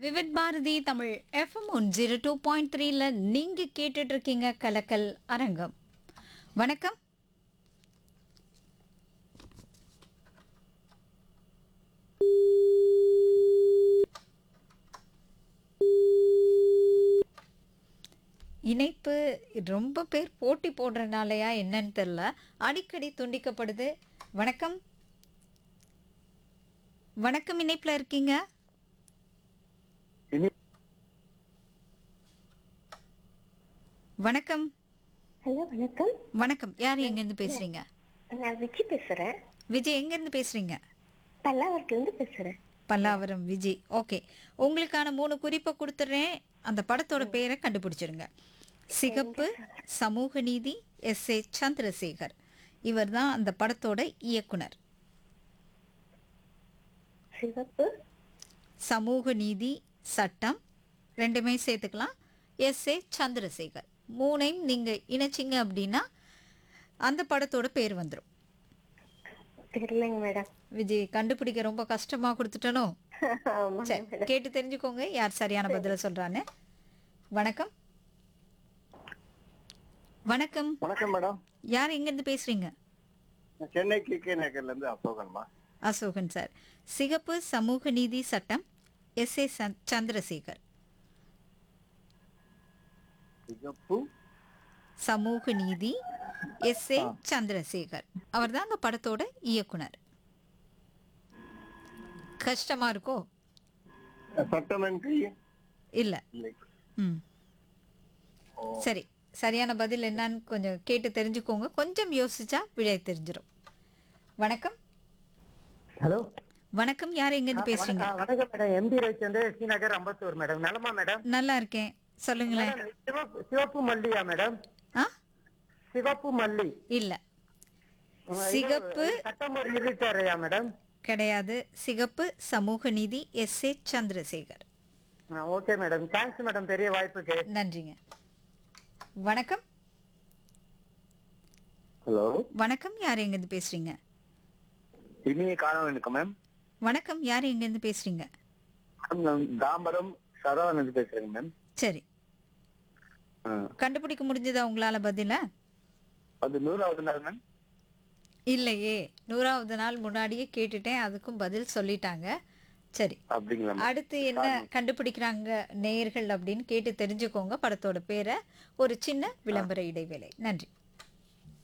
Vividh Bharati Tamil FM one zero two point த்ரீல நீங்க கேட்டுட்டு இருக்கீங்க கலக்கல் அரங்கம் வணக்கம் இணைப்பு ரொம்ப பேர் போட்டி போடுறனாலயா என்னன்னு தெரியல அடிக்கடி துண்டிக்கப்படுது வணக்கம் வணக்கம் இணைப்புல இருக்கீங்க இனி வணக்கம் ஹலோ வணக்கம் வணக்கம் யார் எங்கேருந்து பேசுறீங்க நான் விஜி பேசுறேன் விஜய் எங்கேருந்து பேசுறீங்க பல்லாவரத்துல இருந்து பேசுறேன் பல்லாவரம் விஜய் ஓகே உங்களுக்கான மூணு குறிப்பை கொடுத்துட்றேன் அந்த படத்தோட பேரை கண்டுபிடிச்சிருங்க சிகப்பு சமூக நீதி எஸ் ஏ சந்திரசேகர் இவர் தான் அந்த படத்தோட இயக்குனர் சிவப்பு சமூக நீதி சட்டம் ரெண்டுமே சேர்த்துக்கலாம் எஸ் ஏ சந்திரசேகர் மூணையும் நீங்கள் இணைச்சிங்க அப்படின்னா அந்த படத்தோட பேர் வந்துடும் தெரியலங்க மேடம் விஜய் கண்டுபிடிக்க ரொம்ப கஷ்டமாக கொடுத்துட்டனோ ஆமா சரி கேட்டு தெரிஞ்சுக்கோங்க யார் சரியான பதில சொல்றான்னு வணக்கம் வணக்கம் வணக்கம் மேடம் யார் எங்கேருந்து பேசுறீங்க நான் சென்னை கே நகர்ல இருந்து அசோகன்மா அசோகன் சார் சிகப்பு சமூக நீதி சட்டம் எஸ் ஏ சந்திரசேகர் சிகப்பு சமூக நீதி எஸ் ஏ சந்திரசேகர் அவர் தான் அந்த படத்தோட இயக்குனர் கஷ்டமா இருக்கோ சட்டமன்றி இல்ல இல்லை ம் சரி சரியான பதில் என்னன்னு கொஞ்சம் கேட்டு தெரிஞ்சுக்கோங்க கொஞ்சம் யோசிச்சா விடை தெரிஞ்சிடும் வணக்கம் ஹலோ வணக்கம் யார் எங்கேருந்து பேசுறீங்க வணக்கம் madam MP Ravichandra Srinagar Ambattur madam நலமா மேடம் நல்லா இருக்கேன் சொல்லுங்களேன் மேடம், சிவப்பு சிவப்பு மல்லியா மேடம் ஆ சிவப்பு மல்லி இல்ல சிகப்பு சட்டம் ஒரு இருட்டாரையா மேடம் கிடையாது சிகப்பு சமூக நீதி S A Chandrasekhar okay madam thanks madam பெரிய வாய்ப்புக்கு நன்றிங்க வணக்கம் ஹலோ வணக்கம் யார் எங்கேருந்து பேசுறீங்க இனிய காலம் எனக்கு மேம் வணக்கம் யார் எங்கேருந்து பேசுறீங்க நான் தாம்பரம் சரவணன் பேசுறேங்க மேம் சரி ஆ. கண்டுபிடிக்க முடிஞ்சதா உங்களால பதில அது நூறாவது நாள் மேம் இல்லையே நூறாவது நாள் முன்னாடியே கேட்டுட்டேன் அதுக்கும் பதில் சொல்லிட்டாங்க சரி அப்படிங்களா மேம் அடுத்து என்ன கண்டுபிடிக்கிறாங்க நேயர்கள் அப்படின்னு கேட்டு தெரிஞ்சுக்கோங்க படத்தோட பேரை ஒரு சின்ன விளம்பர இடைவேளை நன்றி